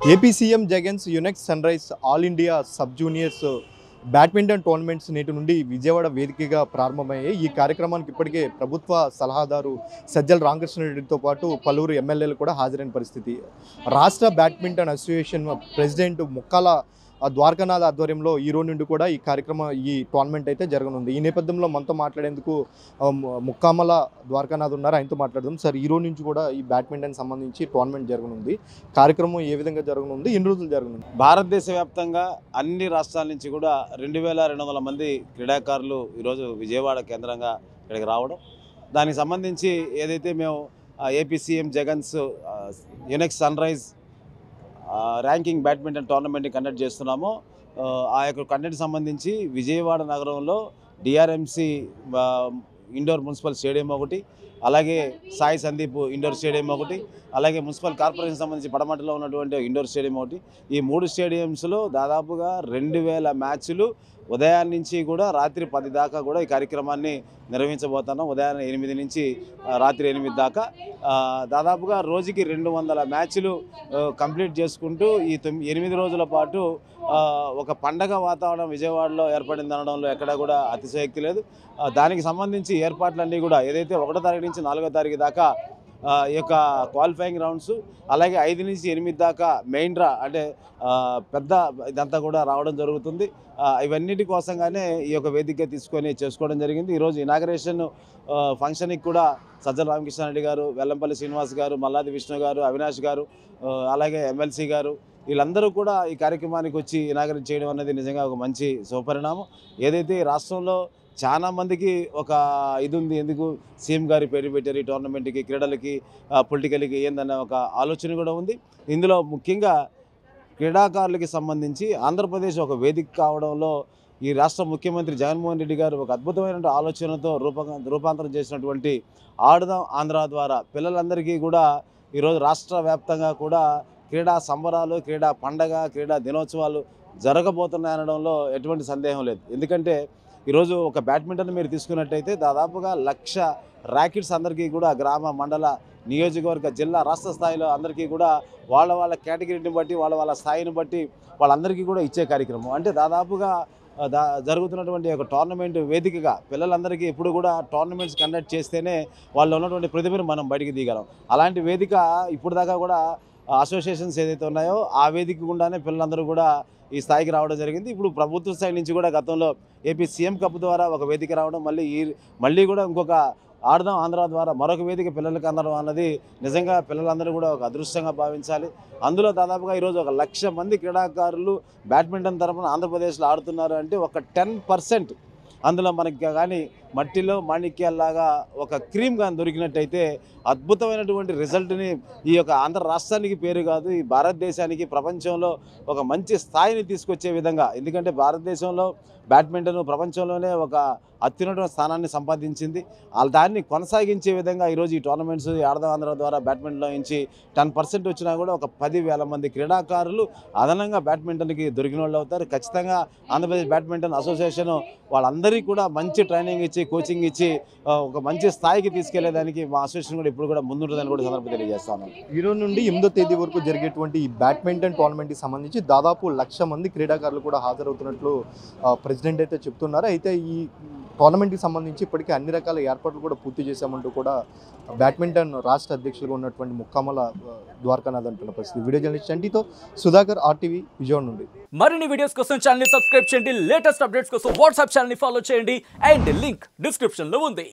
AP CM Jagan's Yonex sunrise all India sub juniors badminton tournaments నేటి నుండి విజయవాడ వేదికగా ప్రారంభమయ్యాయి ఈ కార్యక్రమానికి ఇప్పటికే ప్రభుత్వ సలహాదారు సజ్జల రామకృష్ణారెడ్డితో పాటు పలువురు ఎమ్మెల్యేలు కూడా హాజరైన పరిస్థితి రాష్ట్ర బ్యాడ్మింటన్ అసోసియేషన్ ప్రెసిడెంట్ ముక్కాల ఆ ద్వారకానాథ్ ఆధ్వర్యంలో ఈ రోజు నుండి కూడా ఈ కార్యక్రమం ఈ టోర్నమెంట్ అయితే జరగనుంది ఈ నేపథ్యంలో మనతో మాట్లాడేందుకు ఆ, ము- ముక్కామల ద్వారకానాథ్ ఉన్నారు ఆయనతో మాట్లాడదాం సార్ ఈ రోజు నుంచి కూడా ఈ బ్యాడ్మింటన్ సంబంధించి టోర్నమెంట్ జరగనుంది కార్యక్రమం ఏ విధంగా జరగనుంది ఎన్ని రోజులు జరగనుంది భారతదేశ వ్యాప్తంగా అన్ని రాష్ట్రాల నుంచి కూడా రెండు వేల రెండు వందల మంది క్రీడాకారులు ఈరోజు విజయవాడ కేంద్రంగా ఇక్కడికి రావడం దానికి సంబంధించి ఏదైతే మేము AP CM Jagan's uh, Yonex sunrise uh, ranking badminton టోర్నమెంట్ని కండక్ట్ చేస్తున్నామో ఆ, ఆ యొక్క కండక్ట్ సంబంధించి విజయవాడ నగరంలో డిఆర్ఎంసి ఇండోర్ మున్సిపల్ స్టేడియం ఒకటి అలాగే సాయి సందీప్ ఇండోర్ స్టేడియం ఒకటి అలాగే మున్సిపల్ కార్పొరేషన్ సంబంధించి పడమటిలో ఉన్నటువంటి ఇండోర్ స్టేడియం ఒకటి ఈ మూడు స్టేడియంస్లో దాదాపుగా రెండు వేల మ్యాచ్లు ఉదయం నుంచి కూడా రాత్రి పది దాకా కూడా ఈ కార్యక్రమాన్ని నిర్వహించబోతున్నాం ఉదయం ఎనిమిది నుంచి ఆ, రాత్రి ఎనిమిది దాకా ఆ, దాదాపుగా రోజుకి రెండు వందల మ్యాచ్లు ఆ, కంప్లీట్ చేసుకుంటూ ఈ తొమ్మిది ఎనిమిది రోజుల పాటు ఆ, ఒక పండగ వాతావరణం విజయవాడలో ఏర్పడింది అనడంలో ఎక్కడ కూడా అతిశయోక్తి లేదు ఆ, దానికి సంబంధించి ఏర్పాట్లన్నీ కూడా ఏదైతే ఒకటో తారీఖు నుంచి నాలుగో తారీఖు దాకా ఆ, ఈ యొక్క క్వాలిఫైయింగ్ రౌండ్స్ అలాగే ఐదు నుంచి ఎనిమిది దాకా మెయిన్ డ్రా అంటే ఆ, పెద్ద ఇదంతా కూడా రావడం జరుగుతుంది ఆ, ఇవన్నిటి కోసంగానే ఈ యొక్క వేదిక తీసుకొని చేసుకోవడం జరిగింది ఈరోజు ఇనాగరేషన్ ఫంక్షన్కి కూడా సజ్జల రామకృష్ణారెడ్డి గారు వెల్లంపల్లి శ్రీనివాస్ గారు మల్లాది విష్ణు గారు అవినాష్ గారు ఆ, అలాగే ఎమ్మెల్సీ గారు వీళ్ళందరూ కూడా ఈ కార్యక్రమానికి వచ్చి ఇనాగరేట్ చేయడం అనేది నిజంగా ఒక మంచి శుభపరిణామం ఏదైతే ఈ రాష్ట్రంలో చాలా మందికి ఒక ఇది ఉంది ఎందుకు సీఎం గారి పేరు పెట్టారు ఈ టోర్నమెంట్కి క్రీడలకి పొలిటికల్కి ఏందన్న ఒక ఆలోచన కూడా ఉంది ఇందులో ముఖ్యంగా క్రీడాకారులకి సంబంధించి ఆంధ్రప్రదేశ్ ఒక వేదిక కావడంలో ఈ రాష్ట్ర ముఖ్యమంత్రి జగన్మోహన్ రెడ్డి గారు ఒక అద్భుతమైన ఆలోచనతో రూప రూపాంతరం చేసినటువంటి ఆడుదాం ఆంధ్ర ద్వారా పిల్లలందరికీ కూడా ఈరోజు రాష్ట్ర వ్యాప్తంగా కూడా క్రీడా సంబరాలు క్రీడా పండగ క్రీడా దినోత్సవాలు జరగబోతున్నాయి అనడంలో ఎటువంటి సందేహం లేదు ఎందుకంటే ఈరోజు ఒక బ్యాడ్మింటన్ మీరు తీసుకున్నట్టయితే దాదాపుగా లక్ష ర్యాకెట్స్ అందరికీ కూడా గ్రామ మండల నియోజకవర్గ జిల్లా రాష్ట్ర స్థాయిలో అందరికీ కూడా వాళ్ళ వాళ్ళ కేటగిరీని బట్టి వాళ్ళ వాళ్ళ స్థాయిని బట్టి వాళ్ళందరికీ కూడా ఇచ్చే కార్యక్రమం అంటే దాదాపుగా ఆ, దా జరుగుతున్నటువంటి ఒక టోర్నమెంట్ వేదికగా పిల్లలందరికీ ఎప్పుడు కూడా టోర్నమెంట్స్ కండక్ట్ చేస్తేనే వాళ్ళు ఉన్నటువంటి ప్రతిభను మనం బయటికి దిగలం అలాంటి వేదిక ఇప్పుడు దాకా కూడా అసోసియేషన్స్ ఏదైతే ఉన్నాయో ఆ వేదిక గుండానే పిల్లలందరూ కూడా ఈ స్థాయికి రావడం జరిగింది ఇప్పుడు ప్రభుత్వ స్థాయి నుంచి కూడా గతంలో ఏపీ సీఎం కప్ ద్వారా ఒక వేదిక రావడం మళ్ళీ ఈ మళ్ళీ కూడా ఇంకొక ఆడదాం ఆంధ్ర ద్వారా మరొక వేదిక పిల్లలకి అందడం అన్నది నిజంగా పిల్లలందరూ కూడా ఒక అదృష్టంగా భావించాలి అందులో దాదాపుగా ఈరోజు ఒక లక్ష మంది క్రీడాకారులు బ్యాడ్మింటన్ తరపున ఆంధ్రప్రదేశ్లో ఆడుతున్నారు అంటే ఒక టెన్ పర్సెంట్ అందులో మనకి కానీ మట్టిలో మాణిక్యాల్లాగా ఒక క్రీమ్ కానీ దొరికినట్టయితే అద్భుతమైనటువంటి రిజల్ట్ని ఈ యొక్క ఆంధ్ర రాష్ట్రానికి పేరు కాదు ఈ భారతదేశానికి ప్రపంచంలో ఒక మంచి స్థాయిని తీసుకొచ్చే విధంగా ఎందుకంటే భారతదేశంలో బ్యాడ్మింటన్ ప్రపంచంలోనే ఒక అత్యున్నత స్థానాన్ని సంపాదించింది ఆ దాన్ని కొనసాగించే విధంగా ఈరోజు ఈ టోర్నమెంట్స్ ఈ ఆడదాం ఆంధ్ర ద్వారా బ్యాడ్మింటన్లో నుంచి టెన్ పర్సెంట్ వచ్చినా కూడా ఒక పది వేల మంది క్రీడాకారులు అదనంగా బ్యాడ్మింటన్కి దొరికిన వాళ్ళు అవుతారు ఖచ్చితంగా ఆంధ్రప్రదేశ్ బ్యాడ్మింటన్ అసోసియేషన్ వాళ్ళందరికీ కూడా మంచి ట్రైనింగ్ ఇచ్చి కోచింగ్ ఇచ్చి ఆ, ఒక మంచి స్థాయికి తీసుకెళ్లేదానికి మా అసోసియేషన్ కూడా ఇప్పుడు కూడా ముందుంటుందని కూడా సందర్భంగా తెలియజేస్తాను ఈ రోజు నుండి ఎనిమిదో తేదీ వరకు జరిగేటువంటి ఈ బ్యాడ్మింటన్ టోర్నమెంట్కి సంబంధించి దాదాపు లక్ష మంది క్రీడాకారులు కూడా హాజరవుతున్నట్లు ఆ, ప్రెసిడెంట్ అయితే చెప్తున్నారు అయితే ఈ టోర్నమెంట్కి సంబంధించి ఇప్పటికే అన్ని రకాల ఏర్పాట్లు కూడా పూర్తి చేశామంటూ కూడా బ్యాడ్మింటన్ రాష్ట్ర అధ్యక్షులుగా ఉన్నటువంటి ముక్కామల ఆ, ద్వారకానాథ్ అంటున్న పరిస్థితి వీడియో జర్నలిస్ట్ చంటితో సుధాకర్ ఆర్టీవీ విజయవాడ నుండి మరిన్ని వీడియోస్ కోసం ఛానల్ ని సబ్స్క్రైబ్ చేయండి లేటెస్ట్ అప్డేట్స్ కోసం వాట్సాప్ ఛానల్ ని ఫాలో చేయండి అండ్ లింక్ డిస్క్రిప్షన్ లో ఉంది